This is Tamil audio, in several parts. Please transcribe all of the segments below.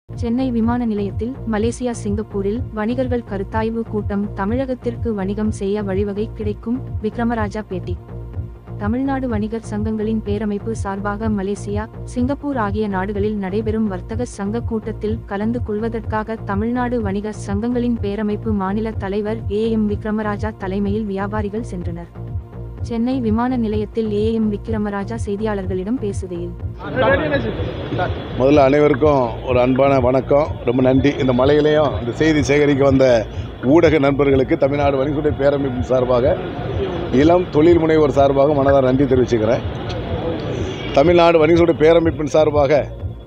சென்னை விமான நிலையத்தில் மலேசியா சிங்கப்பூரில் வணிகர்கள் கருத்தாய்வு கூட்டம் தமிழகத்திற்கு வணிகம் செய்ய வழிவகை கிடைக்கும் விக்ரமராஜா பேட்டி தமிழ்நாடு வணிகர் சங்கங்களின் பேரமைப்பு சார்பாக மலேசியா சிங்கப்பூர் ஆகிய நாடுகளில் நடைபெறும் வர்த்தக சங்க கூட்டத்தில் கலந்து கொள்வதற்காக தமிழ்நாடு வணிகர் சங்கங்களின் பேரமைப்பு மாநில தலைவர் ஏ எம் விக்ரமராஜா தலைமையில் வியாபாரிகள் சென்றனர் சென்னை விமான நிலையத்தில் ஏ எம் விக்ரமராஜா செய்தியாளர்களிடம் பேசுகையில் முதல்ல அனைவருக்கும் ஒரு அன்பான வணக்கம் ரொம்ப நன்றி இந்த மலையிலையும் இந்த செய்தி சேகரிக்க வந்த ஊடக நண்பர்களுக்கு தமிழ்நாடு வணிகத்துறை பேரமைப்பின் சார்பாக இளம் தொழில் முனைவோர் சார்பாக மனதார நன்றி தெரிவிச்சுக்கிறேன் தமிழ்நாடு வணிகத்துறை பேரமைப்பின் சார்பாக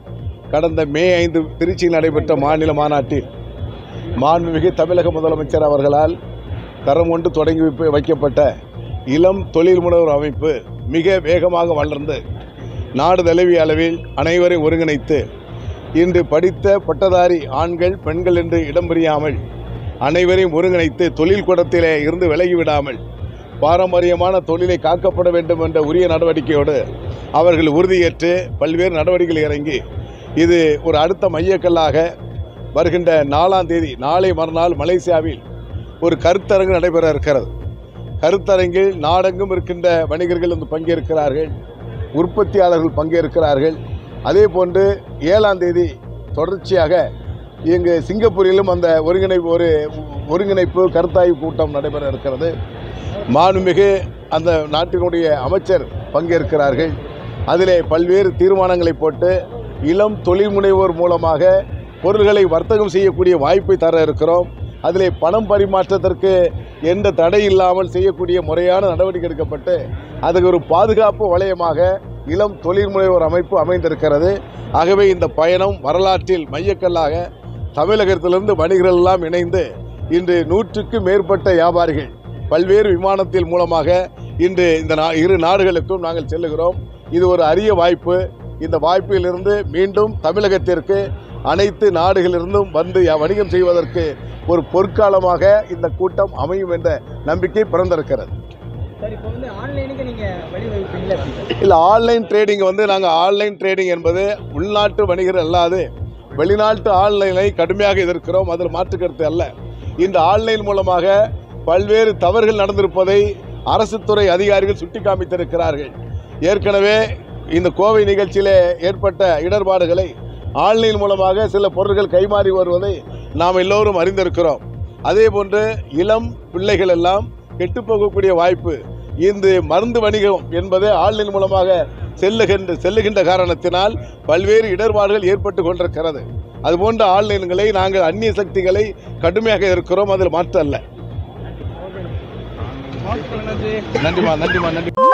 கடந்த மே ஐந்து திருச்சியில் நடைபெற்ற மாநில மாநாட்டில் மாண்புமிகு தமிழக முதலமைச்சர் அவர்களால் தரம் கொண்டு தொடங்கி வைப்ப- வைக்கப்பட்ட இளம் தொழில் முனைவோர் அமைப்பு மிக வேகமாக வளர்ந்து நாடு தழுவிய அளவில் அனைவரையும் ஒருங்கிணைத்து இன்று படித்த பட்டதாரி ஆண்கள் பெண்கள் என்று இடம் பிரியாமல் அனைவரையும் ஒருங்கிணைத்து தொழில் கூடத்திலே இருந்து விலகிவிடாமல் பாரம்பரியமான தொழிலை காக்கப்பட வேண்டும் என்ற உரிய நடவடிக்கையோடு அவர்கள் உறுதியேற்று பல்வேறு நடவடிக்கைகள் இறங்கி இது ஒரு அடுத்த மையக்கல்லாக வருகின்ற நாலாம் தேதி நாளை மறுநாள் மலேசியாவில் ஒரு கருத்தரங்கு நடைபெற இருக்கிறது கருத்தரங்கில் நாடெங்கும் இருக்கின்ற வணிகர்கள் வந்து பங்கேற்கிறார்கள் உற்பத்தியாளர்கள் பங்கேற்கிறார்கள் அதே போன்று ஏழாம் தேதி தொடர்ச்சியாக இங்கு சிங்கப்பூரிலும் அந்த ஒருங்கிணைப்பு ஒரு ஒருங்கிணைப்பு கருத்தாய்வு கூட்டம் நடைபெற இருக்கிறது மாண்புமிகு அந்த நாட்டினுடைய அமைச்சர் பங்கேற்கிறார்கள் அதிலே பல்வேறு தீர்மானங்களை போட்டு இளம் தொழில் முனைவோர் மூலமாக பொருள்களை வர்த்தகம் செய்யக்கூடிய வாய்ப்பை தர இருக்கிறோம் அதிலே பணம் பரிமாற்றத்திற்கு எந்த தடை இல்லாமல் செய்யக்கூடிய முறையான நடவடிக்கை எடுக்கப்பட்டு அதுக்கு ஒரு பாதுகாப்பு வளையமாக இளம் தொழில் முனைவோர் அமைப்பு அமைந்திருக்கிறது ஆகவே இந்த பயணம் வரலாற்றில் மையக்கல்லாக தமிழகத்திலிருந்து வணிகர்கள் எல்லாம் இணைந்து இன்று நூற்றுக்கு மேற்பட்ட வியாபாரிகள் பல்வேறு விமானத்தில் மூலமாக இன்று இந்த நா- இரு நாடுகளுக்கும் நாங்கள் செல்லுகிறோம் இது ஒரு அரிய வாய்ப்பு இந்த வாய்ப்பிலிருந்து மீண்டும் தமிழகத்திற்கு அனைத்து நாடுகளிலிருந்தும் வந்து யா- வணிகம் செய்வதற்கு ஒரு பொற்காலமாக இந்த கூட்டம் அமையும் என்ற நம்பிக்கை பிறந்திருக்கிறது சார் இப்போ வந்து ஆன்லைனுக்கு நீங்க வழிவகுப்பீங்களா எப்படி சார் இல்லை ஆன்லைன் ட்ரேடிங் வந்து நாங்கள் ஆன்லைன் ட்ரேடிங் என்பது உள்நாட்டு வணிகர் அல்லாது வெளிநாட்டு ஆன்லைனை கடுமையாக எதிர்க்கிறோம் அதில் மாற்று கருத்து அல்ல இந்த ஆன்லைன் மூலமாக பல்வேறு தவறுகள் நடந்திருப்பதை அரசு துறை அதிகாரிகள் சுட்டிக்காமித்திருக்கிறார்கள் ஏற்கனவே இந்த கோவை நிகழ்ச்சியிலே ஏற்பட்ட இடர்பாடுகளை ஆன்லைன் மூலமாக சில பொருட்கள் கைமாறி வருவதை நாம் எல்லோரும் அறிந்திருக்கிறோம் அதே போன்று இளம் பிள்ளைகள் எல்லாம் கெட்டுப்போகக்கூடிய வாய்ப்பு இந்த மருந்து வணிகம் என்பது ஆன்லைன் மூலமாக செல்லுகின்ற செல்லுகின்ற காரணத்தினால் பல்வேறு இடர்பாடுகள் ஏற்பட்டு கொண்டிருக்கிறது அதுபோன்ற ஆன்லைன்களை நாங்கள் அந்நிய சக்திகளை கடுமையாக இருக்கிறோம் அதில் மாற்ற அல்ல நன்றிமா நன்றிமா நன்றி